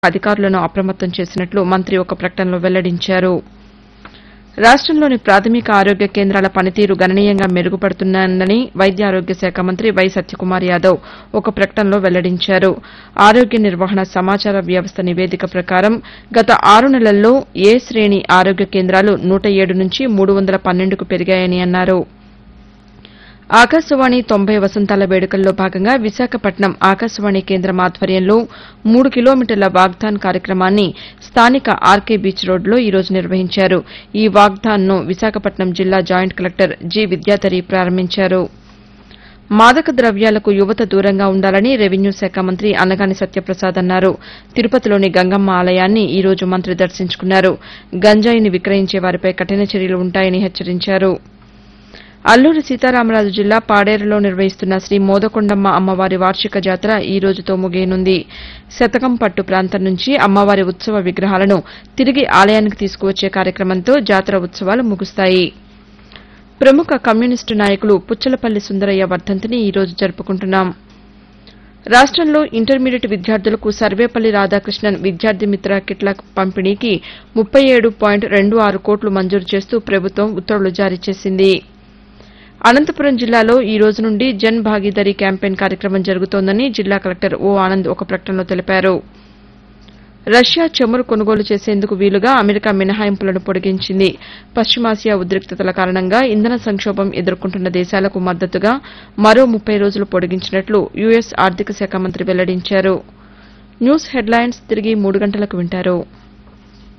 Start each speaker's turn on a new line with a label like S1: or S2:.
S1: అధికారులను అప్రమత్తం చేసినట్లు మంత్రి ఒక ప్రకటనలో వెల్లడించారు రాష్టంలోని ప్రాథమిక ఆరోగ్య కేంద్రాల పనితీరు గణనీయంగా మెరుగుపడుతోందని వైద్య ఆరోగ్య శాఖ మంత్రి వై సత్యకుమార్ యాదవ్ ఒక ప్రకటనలో వెల్లడించారు ఆరోగ్య నిర్వహణ సమాచార వ్యవస్థ నివేదిక ప్రకారం గత ఆరు నెలల్లో ఏ శ్రేణి ఆరోగ్య కేంద్రాలు నూట ఏడు నుంచి మూడు వందల పన్నెండుకు పెరిగాయని అన్నారు ఆకాశవాణి తొంభై వసంతాల వేడుకల్లో భాగంగా విశాఖపట్నం ఆకాశవాణి కేంద్రం ఆధ్వర్యంలో మూడు కిలోమీటర్ల వాగ్దాన్ కార్యక్రమాన్ని స్థానిక ఆర్కే బీచ్ రోడ్లో ఈ రోజు నిర్వహించారు ఈ వాగ్దాన్ను విశాఖపట్నం జిల్లా జాయింట్ కలెక్టర్ జి విద్యాధరి ప్రారంభించారు మాదక ద్రవ్యాలకు యువత దూరంగా ఉండాలని రెవెన్యూ శాఖ మంత్రి అనగాని సత్యప్రసాద్ అన్నారు తిరుపతిలోని గంగమ్మ ఆలయాన్ని ఈ రోజు మంత్రి దర్శించుకున్నారు గంజాయిని విక్రయించే వారిపై కఠిన చర్యలు ఉంటాయని హెచ్చరించారు అల్లూరి సీతారామరాజు జిల్లా పాడేరులో నిర్వహిస్తున్న శ్రీ మోదకొండమ్మ అమ్మవారి వార్షిక జాతర ఈ రోజుతో ముగియనుంది శతకం పట్టు ప్రాంతం నుంచి అమ్మవారి ఉత్సవ విగ్రహాలను తిరిగి ఆలయానికి తీసుకువచ్చే కార్యక్రమంతో జాతర ఉత్సవాలు ముగుస్తాయి ప్రముఖ కమ్యూనిస్టు నాయకులు పుచ్చలపల్లి సుందరయ్య వర్ధంతిని ఈ రోజు జరుపుకుంటున్నాం రాష్టంలో ఇంటర్మీడియట్ విద్యార్థులకు సర్వేపల్లి రాధాకృష్ణన్ విద్యార్థి మిత్ర కిట్ల పంపిణీకి ముప్పై ఏడు పాయింట్ రెండు ఆరు కోట్లు మంజూరు చేస్తూ ప్రభుత్వం ఉత్తర్వులు జారీ చేసింది అనంతపురం జిల్లాలో ఈ రోజు నుండి జన్ భాగీదారీ క్యాంపెయిన్ కార్యక్రమం జరుగుతోందని జిల్లా కలెక్టర్ ఓ ఆనంద్ ఒక ప్రకటనలో తెలిపారు రష్యా చమురు కొనుగోలు చేసేందుకు వీలుగా అమెరికా మినహాయింపులను పొడిగించింది పశ్చిమాసియా ఉద్రిక్తతల కారణంగా ఇంధన సంక్షోభం ఎదుర్కొంటున్న దేశాలకు మద్దతుగా మరో ముప్పై రోజులు పొడిగించినట్లు యుఎస్ ఆర్థిక శాఖ మంత్రి వెల్లడించారు న్యూస్ హెడ్లైన్స్ తిరిగి మూడు గంటలకు వింటారు